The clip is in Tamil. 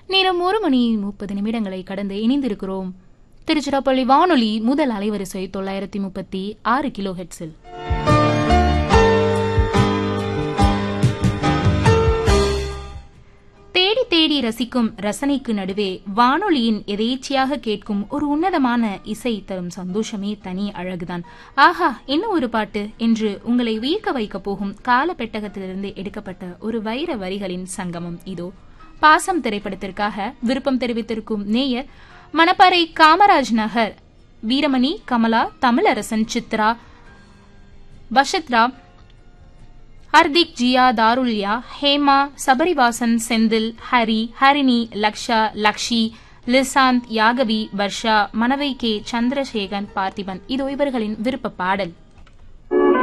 நேரம் ஒரு மணி முப்பது நிமிடங்களை கடந்து இணைந்திருக்கிறோம் திருச்சிராப்பள்ளி வானொலி முதல் அலைவரிசை தொள்ளாயிரத்தி முப்பத்தி ஆறு கிலோ ஹெட்ஸில் தேடி தேடி ரசிக்கும் ரசனைக்கு நடுவே வானொலியின் எதேச்சியாக கேட்கும் ஒரு உன்னதமான இசை தரும் சந்தோஷமே தனி அழகுதான் ஆஹா என்ன ஒரு பாட்டு என்று உங்களை வியக்க வைக்கப் போகும் காலப்பெட்டகத்திலிருந்து எடுக்கப்பட்ட ஒரு வைர வரிகளின் சங்கமம் இதோ பாசம் திரைப்படத்திற்காக விருப்பம் தெரிவித்திருக்கும் நேயர் மணப்பாறை காமராஜ் நகர் வீரமணி கமலா தமிழரசன் சித்ரா பஷத்ரா ஹர்திக் ஜியா தாருல்யா ஹேமா சபரிவாசன் செந்தில் ஹரி ஹரிணி லக்ஷா லக்ஷி லிசாந்த் யாகவி வர்ஷா மனவை கே சந்திரசேகன் பார்த்திபன் இதோ இவர்களின் விருப்ப பாடல்